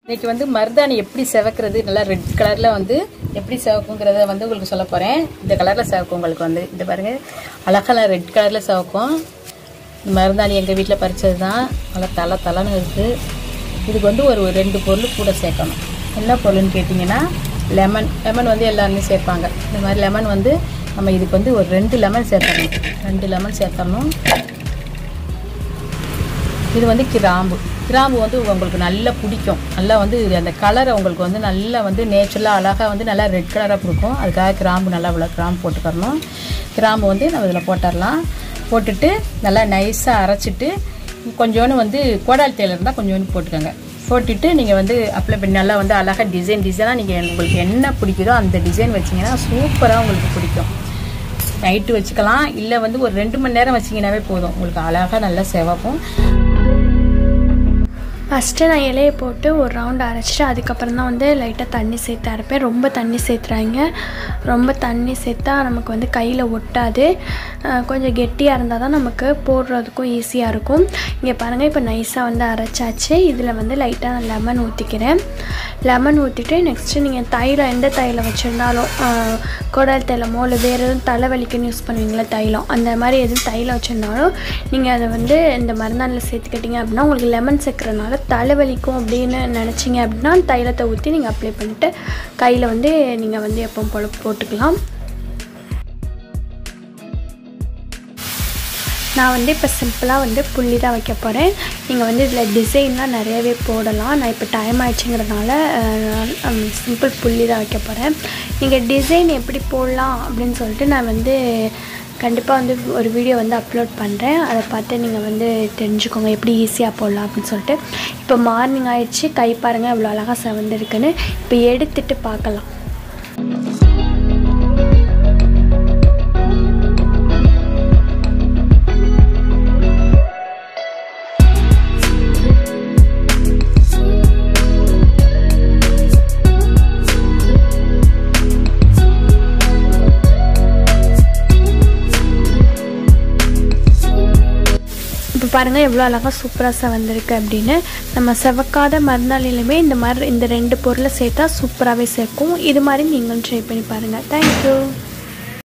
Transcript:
இன்னைக்கு வந்து மருதாணி எப்படி செவக்கிறது நல்லா ரெட் கலரில் வந்து எப்படி செவக்குங்கிறத வந்து உங்களுக்கு சொல்ல போகிறேன் இந்த கலரில் செவக்கும் உங்களுக்கு வந்து இந்த பாருங்க அழகாக ரெட் கலரில் செவக்கும் இந்த மருதாணி எங்கள் வீட்டில் பறிச்சது தான் நல்லா தலை தலைன்னு இருக்குது இதுக்கு வந்து ஒரு ரெண்டு பொருள் கூட சேர்க்கணும் என்ன பொருள்னு கேட்டிங்கன்னா லெமன் லெமன் வந்து எல்லாருமே சேர்ப்பாங்க இந்த மாதிரி லெமன் வந்து நம்ம இதுக்கு வந்து ஒரு ரெண்டு லெமன் சேர்த்தணும் ரெண்டு லெமன் சேர்த்தணும் இது வந்து கிராம்பு கிராம்பு வந்து உங்களுக்கு நல்லா பிடிக்கும் நல்லா வந்து இது அந்த கலரை உங்களுக்கு வந்து நல்லா வந்து நேச்சுரலாக அழகாக வந்து நல்லா ரெட் கலராக கொடுக்கும் அதுக்காக கிராம்பு நல்லா இவ்வளோ கிராம்பு போட்டுக்கறணும் கிராம்பு வந்து நம்ம இதில் போட்டுடலாம் போட்டுட்டு நல்லா நைஸாக அரைச்சிட்டு கொஞ்சோண்டு வந்து கோடால் தேயில் இருந்தால் கொஞ்சோண்டு போட்டுக்கோங்க போட்டுட்டு நீங்கள் வந்து அப்ளை பண்ணி நல்லா வந்து அழகாக டிசைன் டிசைனாக நீங்கள் உங்களுக்கு என்ன பிடிக்குதோ அந்த டிசைன் வச்சிங்கன்னா சூப்பராக உங்களுக்கு பிடிக்கும் நைட்டு வச்சுக்கலாம் இல்லை வந்து ஒரு ரெண்டு மணி நேரம் வச்சிங்கனாவே போதும் உங்களுக்கு அழகாக நல்லா செவக்கும் ஃபஸ்ட்டு நான் இலையை போட்டு ஒரு ரவுண்ட் அரைச்சிட்டு அதுக்கப்புறம் தான் வந்து லைட்டாக தண்ணி சேர்த்து அரைப்பேன் ரொம்ப தண்ணி சேர்த்துறாங்க ரொம்ப தண்ணி சேர்த்தா நமக்கு வந்து கையில் ஒட்டாது அஹ் கொஞ்சம் கெட்டியாக இருந்தால் தான் நமக்கு போடுறதுக்கும் ஈஸியாக இருக்கும் இங்கே பாருங்கள் இப்போ நைஸாக வந்து அரைச்சாச்சு இதில் வந்து லைட்டாக நான் லெமன் ஊற்றிக்கிறேன் லெமன் ஊற்றிட்டு நெக்ஸ்ட்டு நீங்கள் தைலம் எந்த தைலம் வச்சுருந்தாலும் அஹ் குடல் தைலமோ இல்லை வேறு எதுவும் தலைவலிக்குன்னு யூஸ் பண்ணுவீங்களா தைலம் அந்த மாதிரி எதுவும் தைலம் வச்சுருந்தாலும் நீங்கள் அதை வந்து இந்த மருந்தானில் சேர்த்துக்கிட்டீங்க அப்படின்னா உங்களுக்கு லெமன் சேர்க்குறதுனால தலைவலிக்கும் அப்படின்னு நினச்சிங்க அப்படின்னா தைலத்தை ஊற்றி நீங்கள் அப்ளை பண்ணிட்டு கையில் வந்து நீங்கள் வந்து எப்பவும் போல் போட்டுக்கலாம் நான் வந்து இப்போ சிம்பிளாக வந்து புள்ளி தான் வைக்க போகிறேன் நீங்கள் வந்து இதில் டிசைன்லாம் நிறையவே போடலாம் நான் இப்போ டைம் ஆயிடுச்சுங்கிறதுனால சிம்பிள் புள்ளி தான் வைக்க போகிறேன் நீங்கள் டிசைன் எப்படி போடலாம் அப்படின்னு சொல்லிட்டு நான் வந்து கண்டிப்பாக வந்து ஒரு வீடியோ வந்து அப்லோட் பண்ணுறேன் அதை பார்த்து நீங்கள் வந்து தெரிஞ்சுக்கோங்க எப்படி ஈஸியாக போடலாம் அப்படின்னு சொல்லிட்டு இப்போ மார்னிங் ஆயிடுச்சு கை பாருங்கள் இவ்வளோ அழகாக செவந்திருக்குன்னு இப்போ எடுத்துட்டு பார்க்கலாம் இப்போ பாருங்கள் எவ்வளோ அழகாக சூப்பராக செவந்திருக்கு அப்படின்னு நம்ம செவக்காத மருந்தாளிலுமே இந்த மாதிரி இந்த ரெண்டு பொருளை சேர்த்தா சூப்பராகவே சேர்க்கும் இது மாதிரி நீங்களும் ட்ரை பண்ணி பாருங்கள் தேங்க்யூ